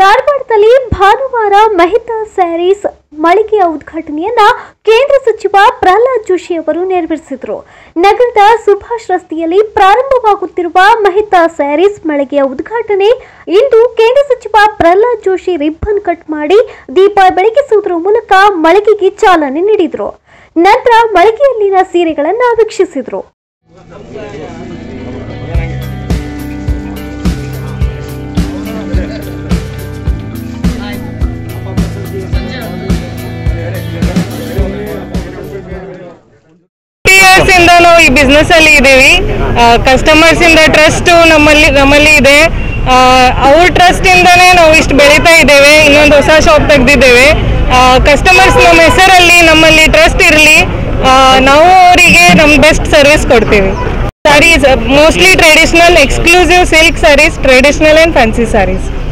ಧಾರವಾಡದಲ್ಲಿ ಭಾನುವಾರ ಮೆಹ್ತಾ ಸ್ಯಾರೀಸ್ ಮಳಿಗೆಯ ಉದ್ಘಾಟನೆಯನ್ನ ಕೇಂದ್ರ ಸಚಿವ ಪ್ರಹ್ಲಾದ್ ಜೋಶಿ ಅವರು ನೆರವೇರಿಸಿದರು ನಗರದ ಸುಭಾಷ್ ರಸ್ತೆಯಲ್ಲಿ ಪ್ರಾರಂಭವಾಗುತ್ತಿರುವ ಮೆಹ್ತಾ ಸ್ಯಾರೀಸ್ ಮಳಿಗೆಯ ಉದ್ಘಾಟನೆ ಇಂದು ಕೇಂದ್ರ ಸಚಿವ ಪ್ರಹ್ಲಾದ್ ಜೋಶಿ ರಿಬ್ಬನ್ ಕಟ್ ಮಾಡಿ ದೀಪ ಬೆಳಗಿಸುವುದರ ಮೂಲಕ ಮಳಿಗೆಗೆ ಚಾಲನೆ ನೀಡಿದರು ನಂತರ ಮಳಿಗೆಯಲ್ಲಿನ ಸೀರೆಗಳನ್ನು ವೀಕ್ಷಿಸಿದರು ಇಯರ್ಸ್ ಇಂದ ನಾವು ಈ ಬಿಸ್ನೆಸ್ ಅಲ್ಲಿ ಇದ್ದೀವಿ ಕಸ್ಟಮರ್ಸ್ ಇಂದ ಟ್ರಸ್ಟ್ ನಮ್ಮಲ್ಲಿ ನಮ್ಮಲ್ಲಿ ಇದೆ ಅವ್ರ ಟ್ರಸ್ಟ್ ಇಂದಾನೇ ನಾವು ಇಷ್ಟು ಬೆಳೀತಾ ಇದ್ದೇವೆ ಇನ್ನೊಂದು ಹೊಸ ಶಾಪ್ ತೆಗೆದಿದ್ದೇವೆ ಕಸ್ಟಮರ್ಸ್ ನಮ್ಮ ಹೆಸರಲ್ಲಿ ನಮ್ಮಲ್ಲಿ ಟ್ರಸ್ಟ್ ಇರಲಿ ನಾವು ಅವರಿಗೆ ನಮ್ಮ ಬೆಸ್ಟ್ ಸರ್ವಿಸ್ ಕೊಡ್ತೀವಿ sarees mostly traditional exclusive silk sarees traditional and fancy saris